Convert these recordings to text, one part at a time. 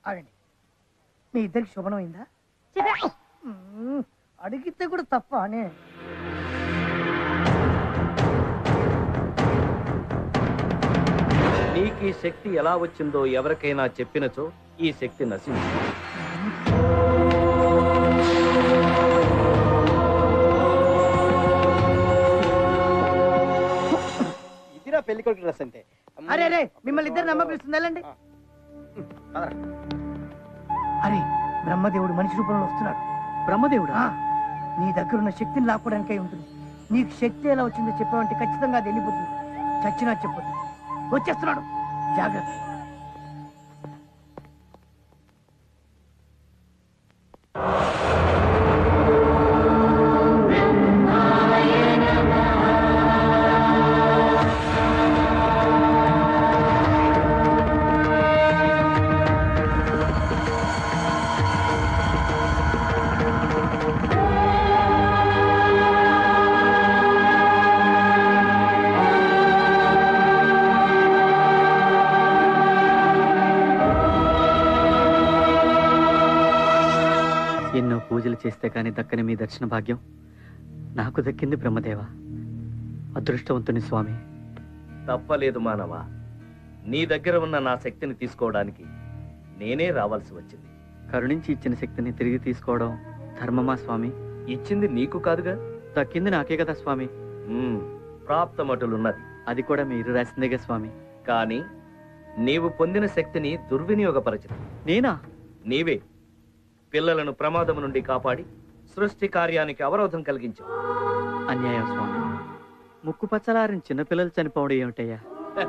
ఆగండి మీ ఇద్దరికి శుభనం అయిందా మ్మ్. అడిగితే కూడా తప్ప అనే నీకు ఈ శక్తి ఎలా వచ్చిందో ఎవరికైనా చెప్పినచో ఈ శక్తి నశించు ఇదిరా పెళ్లి కొడుకు డ్రెస్ అంటే అరే అరే మిమ్మల్ని ఇద్దరు నమ్మ పిలుస్తుంది వెళ్ళండి అరే బ్రహ్మదేవుడు మనిషి రూపంలో వస్తున్నాడు బ్రహ్మదేవుడా ఆ, నీ దగ్గర ఉన్న శక్తిని లాక్కోవడానికై ఉంటుంది నీకు శక్తి ఎలా వచ్చిందో చెప్పావంటే ఖచ్చితంగా అది వెళ్ళిపోతుంది చచ్చినా చెప్పొద్దు వచ్చేస్తున్నాడు జాగ్రత్త ఎన్నో పూజలు చేస్తే కానీ దక్కని మీ దర్శన భాగ్యం నాకు దక్కింది బ్రహ్మదేవ అదృష్టవంతుని స్వామి తప్పలేదు మానవ నీ దగ్గర ఉన్న నా శక్తిని తీసుకోవడానికి నేనే రావాల్సి వచ్చింది కరుణించి ఇచ్చిన శక్తిని తిరిగి తీసుకోవడం ధర్మమా స్వామి ఇచ్చింది నీకు కాదుగా దక్కింది నాకే కదా స్వామి ఉమ్, ప్రాప్తమటులున్నది అది కూడా మీరు రాసిందేగా స్వామి కానీ నీవు పొందిన శక్తిని దుర్వినియోగపరచదు నేనా నీవే పిల్లలను ప్రమాదం నుండి కాపాడి సృష్టి కార్యానికి అవరోధం కలిగించావు అన్యాయం స్వామి ముక్కు పచ్చలారిన చిన్నపిల్లలు చనిపోవడం ఏమిటయ్యా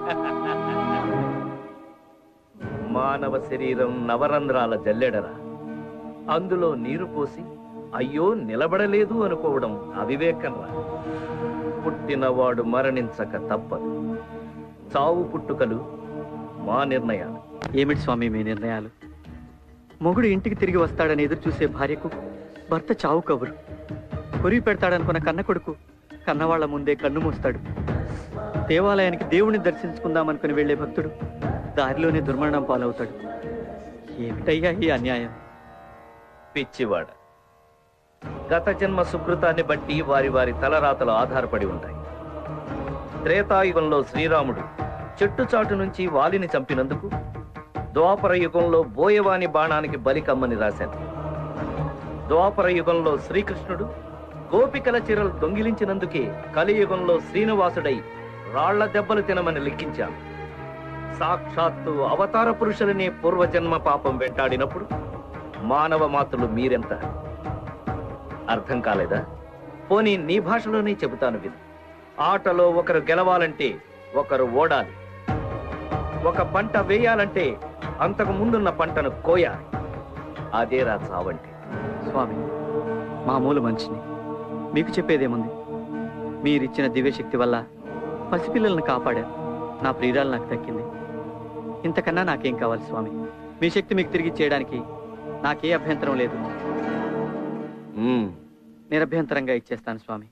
మానవ శరీరం నవరంధ్రాల జల్లెడరా అందులో నీరు పోసి అయ్యో నిలబడలేదు అనుకోవడం అవివేకంరా పుట్టినవాడు మరణించక తప్పదు చావు పుట్టుకలు మా నిర్ణయాలు ఏమిటి స్వామి మీ నిర్ణయాలు మొగుడు ఇంటికి తిరిగి వస్తాడని ఎదురు చూసే భార్యకు భర్త చావు కబురు కొరివి పెడతాడనుకున్న కన్న కొడుకు కన్నవాళ్ల ముందే కన్ను మూస్తాడు దేవాలయానికి దేవుణ్ణి దర్శించుకుందామనుకుని వెళ్లే భక్తుడు దారిలోనే దుర్మరణం పాలవుతాడు ఏమిటయ్యా ఈ అన్యాయం పిచ్చివాడ గత జన్మ సుకృతాన్ని బట్టి వారి వారి తలరాతలు ఆధారపడి ఉంటాయి త్రేతాయుగంలో శ్రీరాముడు చెట్టు చాటు నుంచి వాలిని చంపినందుకు ద్వాపర యుగంలో బోయవాని బాణానికి బలి కమ్మని రాశాను ద్వాపర యుగంలో శ్రీకృష్ణుడు గోపికల చీరలు దొంగిలించినందుకే కలియుగంలో శ్రీనివాసుడై రాళ్ల దెబ్బలు తినమని లిఖించాను సాక్షాత్తు అవతార పురుషులనే పూర్వజన్మ పాపం వెంటాడినప్పుడు మానవ మాతృలు మీరెంత అర్థం కాలేదా పోనీ నీ భాషలోనే చెబుతాను విను ఆటలో ఒకరు గెలవాలంటే ఒకరు ఓడాలి ఒక పంట వేయాలంటే అంతకు ముందున్న పంటను కోయాలి అదేరా చావంటే స్వామి మామూలు మనిషిని మీకు చెప్పేదేముంది మీరిచ్చిన దివ్యశక్తి వల్ల పసిపిల్లలను కాపాడారు నా ప్రియురాలు నాకు దక్కింది ఇంతకన్నా నాకేం కావాలి స్వామి మీ శక్తి మీకు తిరిగి చేయడానికి నాకే అభ్యంతరం లేదు ఉమ్, నిరభ్యంతరంగా ఇచ్చేస్తాను స్వామి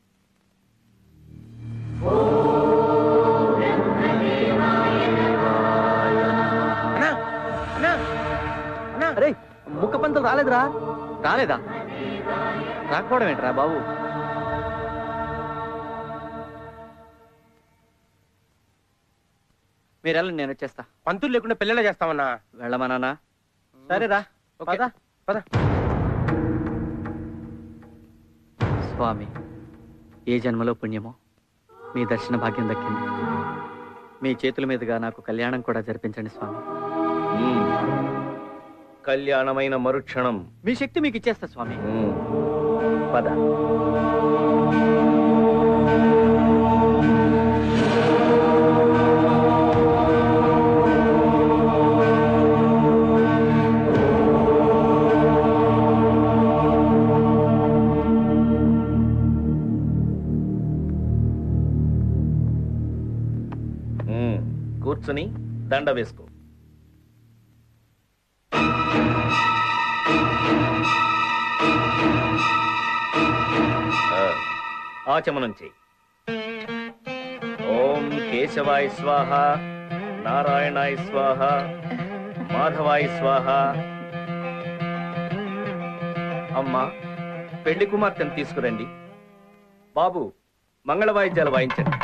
అరే ముక్క పంతులు రాలేదురా రాలేదా రాకపోవడం ఏంట్రా బాబు మీరు వెళ్ళండి నేను వచ్చేస్తా పంతులు లేకుండా పెళ్ళిలా చేస్తామన్నా వెళ్ళమన్నానా సరేరా ఓకే. పద. పద. స్వామి ఏ జన్మలో పుణ్యమో మీ దర్శన భాగ్యం దక్కింది మీ చేతుల మీదుగా నాకు కళ్యాణం కూడా జరిపించండి స్వామి ఉమ్. కళ్యాణమైన మరుక్షణం మీ శక్తి మీకు ఇచ్చేస్తా స్వామి ఉమ్, పద ఉమ్, కూర్చుని దండ వేసుకో ఆ, ఆచమనం చెయ్యి ఓం కేశవాయ స్వాహ నారాయణాయ స్వాహ మాధవాయి స్వాహ అమ్మా పెళ్లి కుమార్తెను తీసుకురండి బాబు మంగళ వాయిద్యాలు వాయించండి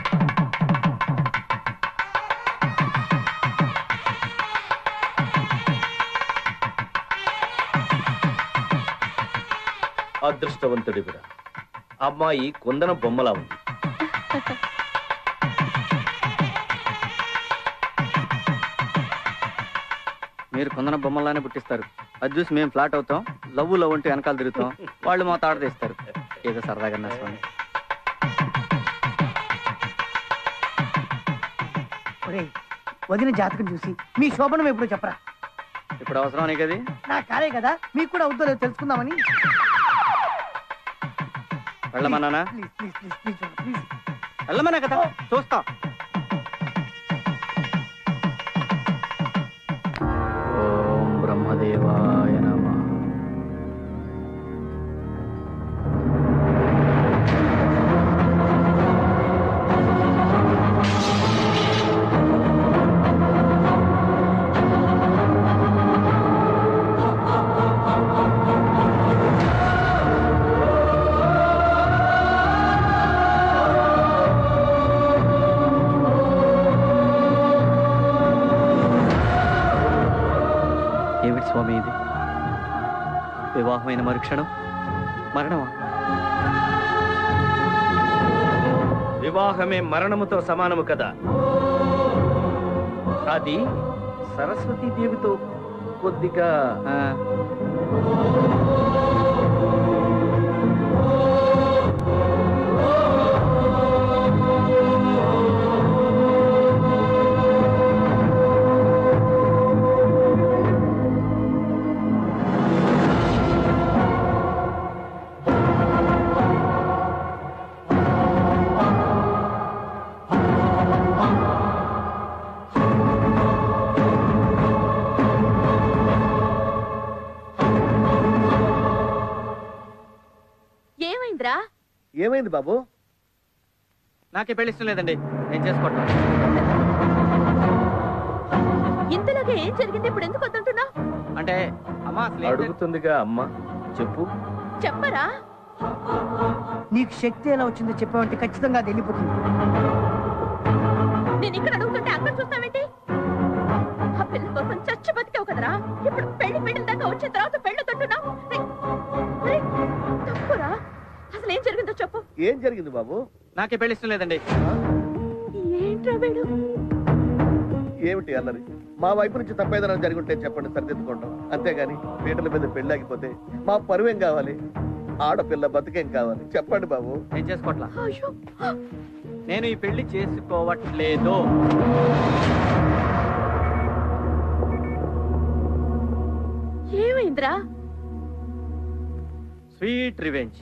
అదృష్టవంతుడి కూడా అమ్మాయి కుందన బొమ్మలా ఉంది మీరు కొందన బొమ్మలానే పుట్టిస్తారు అది చూసి మేము ఫ్లాట్ అవుతాం లవ్ లవ్ అంటే వెనకాల తిరుగుతాం వాళ్ళు మా తాడ తీస్తారు ఏదో సరదాగా నా స్వామి ఒరేయ్ వదిన జాతకం చూసి మీ శోభనం ఎప్పుడో చెప్పరా ఇప్పుడు అవసరం నీకు అది నా కాలే కదా మీకు కూడా అవుతుందో లేదో తెలుసుకుందామని వెళ్ళమన్నానా please please please please please వెళ్ళమన్నా కదా చూస్తా ఓం బ్రహ్మదేవాయ నమః ఏమిటి స్వామి ఇది వివాహమైన మరుక్షణం మరణమా వివాహమే మరణముతో సమానము కదా అది సరస్వతీ దేవితో కొద్దిగా ఆ, ఏమైందిరా ఏమైంది బాబు నాకే పెళ్లి ఇష్టం లేదండి నేను చేసుకోవటం ఇంతలాగా ఏం జరిగింది ఇప్పుడు ఎందుకు వద్దంటున్నావు అంటే అమ్మా అసలు ఏంటంటే- అడుగుతుందిగా అమ్మ చెప్పు చెప్పరా నీకు శక్తి ఎలా వచ్చిందో చెప్పావంటే ఖచ్చితంగా అది వెళ్ళిపోతుంది నేను ఇక్కడ అడుగుతుంటే అక్కడ చూస్తావేంటి ఆ పిల్ల కోసం చచ్చి బతికావు కదరా ఇప్పుడు పెళ్లి పెళ్లి దాకా వచ్చిన తర్వాత పెళ్లి తొట్టున్నావు తప్పురా అసలు ఏం జరిగిందో చెప్పు ఏం జరిగింది బాబు నాకే పెళ్లి ఇష్టం లేదండి ఏంట్రా వీడు ఏమిటి అన్నది మా వైపు నుంచి తప్పేదైనా జరుగుంటే చెప్పండి సరిదిద్దుకుంటాం అంతేగాని పీటల మీద పెళ్ళాగిపోతే మా పరువేం కావాలి ఆడపిల్ల బతుకేం కావాలి చెప్పండి బాబు నేను చేసుకోవట్లా అయ్యో నేను ఈ పెళ్లి చేసుకోవట్లేదు ఏమైందిరా స్వీట్ రివెంజ్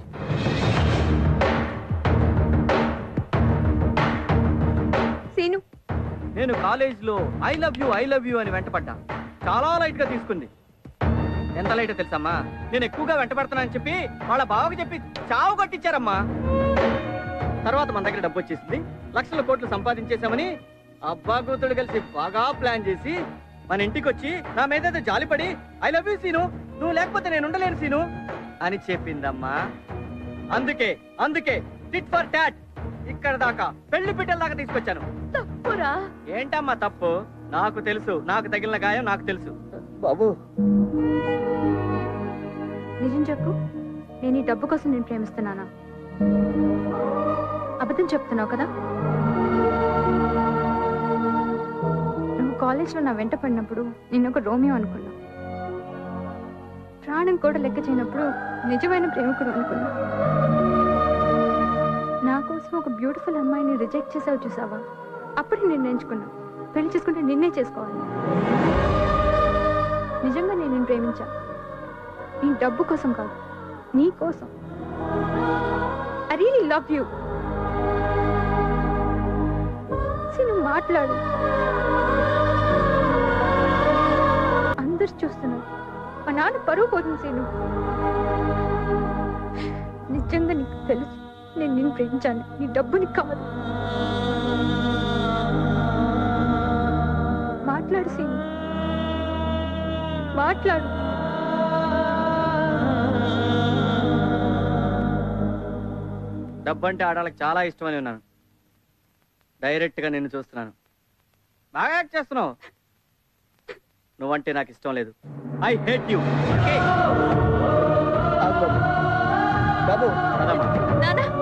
సీను నేను కాలేజ్ లో I love you I love you అని వెంటపడ్డా చాలా లైట్ గా తీసుకుంది ఎంత లైట్ తెలుసమ్మా నేను ఎక్కువగా వెంటపడుతున్నానని చెప్పి వాళ్ళ బావకి చెప్పి చావు కొట్టించారమ్మా తర్వాత మన దగ్గర డబ్బు వచ్చేసింది లక్షల కోట్లు సంపాదించేశామని అబ్బా కూతుడు కలిసి బాగా ప్లాన్ చేసి మన ఇంటికి వచ్చి నా మీద ఏదో జాలిపడి ఐ లవ్ యూ సీను నువ్వు లేకపోతే నేను ఉండలేను సీను అని చెప్పిందమ్మా అందుకే అందుకే టిట్ ఫర్ టాట్ ఇక్కడ దాకా పెళ్లి పిట్టల దాకా తీసుకొచ్చాను తప్పురా ఏంటమ్మా తప్పు నాకు తెలుసు నాకు తగిలిన గాయం నాకు తెలుసు బాబు నిజం చెప్పు నేను ఈ డబ్బు కోసం నేను ప్రేమిస్తున్నానా అబద్ధం చెప్తున్నావు కదా నువ్వు కాలేజ్లో నా వెంట పడినప్పుడు నేను ఒక రోమియో అనుకున్నా ప్రాణం కూడా లెక్క చేయనప్పుడు నిజమైన ప్రేమికుడు అనుకున్నా నా కోసం ఒక బ్యూటిఫుల్ అమ్మాయిని రిజెక్ట్ చేసావు చూసావా అప్పుడు నేను ఎంచుకున్నా పెళ్లి చేసుకుంటే నిన్నే చేసుకోవాలి నిజంగా నేను నిన్ను ప్రేమించా నీ డబ్బు కోసం కాదు నీ కోసం ఐ రియలీ లవ్ యూ నువ్వు మాట్లాడు అందరు చూస్తున్నారు మా నాన్న పరువు పోతుంది సీను నిజంగా నీకు తెలుసు నేను నిన్ను ప్రేమించాను నీ డబ్బుని కాదు మాట్లాడు సీను మాట్లాడు డబ్బు అంటే ఆడాలకు చాలా ఇష్టమని ఉన్నాను డైరెక్ట్ గా నిన్ను చూస్తున్నాను బాగా యాక్ట్ చేస్తున్నావు నువ్వంటే నాకు ఇష్టం లేదు ఐ హేట్ యూ ఆగు బాబు బాబు పదమ్మా నానా